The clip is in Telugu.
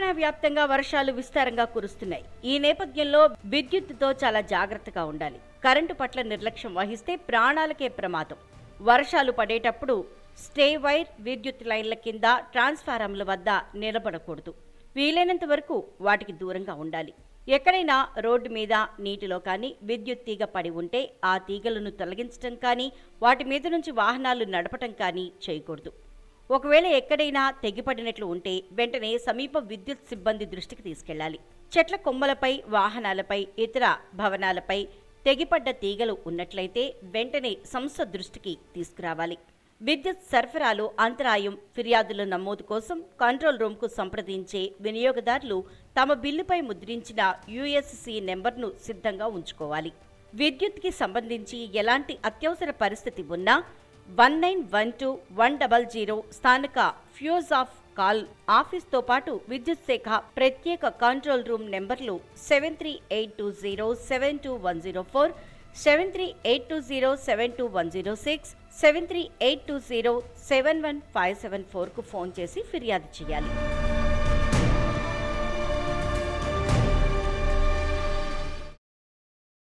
వ్యాప్తంగా వర్షాలు విస్తారంగా కురుస్తున్నాయి ఈ నేపథ్యంలో విద్యుత్తుతో చాలా జాగ్రత్తగా ఉండాలి కరెంటు పట్ల నిర్లక్ష్యం వహిస్తే ప్రాణాలకే ప్రమాదం వర్షాలు పడేటప్పుడు స్టే వైర్ విద్యుత్ లైన్ల కింద ట్రాన్స్ఫారంల వద్ద నిలబడకూడదు వీలైనంత వరకు వాటికి దూరంగా ఉండాలి ఎక్కడైనా రోడ్డు మీద నీటిలో కానీ విద్యుత్ తీగ పడి ఉంటే ఆ తీగలను తొలగించడం కానీ వాటి మీద నుంచి వాహనాలు నడపటం కానీ చేయకూడదు ఒకవేళ ఎక్కడైనా తెగిపడినట్లు ఉంటే వెంటనే సమీప విద్యుత్ సిబ్బంది దృష్టికి తీసుకెళ్లాలి చెట్ల కొమ్మలపై వాహనాలపై ఇతర భవనాలపై తెగిపడ్డ తీగలు ఉన్నట్లయితే వెంటనే సంస్థ దృష్టికి తీసుకురావాలి విద్యుత్ సరఫరాలో అంతరాయం ఫిర్యాదుల నమోదు కోసం కంట్రోల్ రూమ్కు సంప్రదించే వినియోగదారులు తమ బిల్లుపై ముద్రించిన యుఎస్సి నెంబర్ను సిద్ధంగా ఉంచుకోవాలి విద్యుత్కి సంబంధించి ఎలాంటి అత్యవసర పరిస్థితి ఉన్నా one nine one two one double zero స్థానిక ఫ్యూజ్ ఆఫ్ కాల్ ఆఫీస్తో పాటు విద్యుత్ శాఖ ప్రత్యేక కంట్రోల్ రూమ్ నెంబర్లు seven three eight two zero seven two one zero four seven three eight two zero seven two one zero six seven three eight two zero seven one five seven ఫోర్కు ఫోన్ చేసి ఫిర్యాదు చేయాలి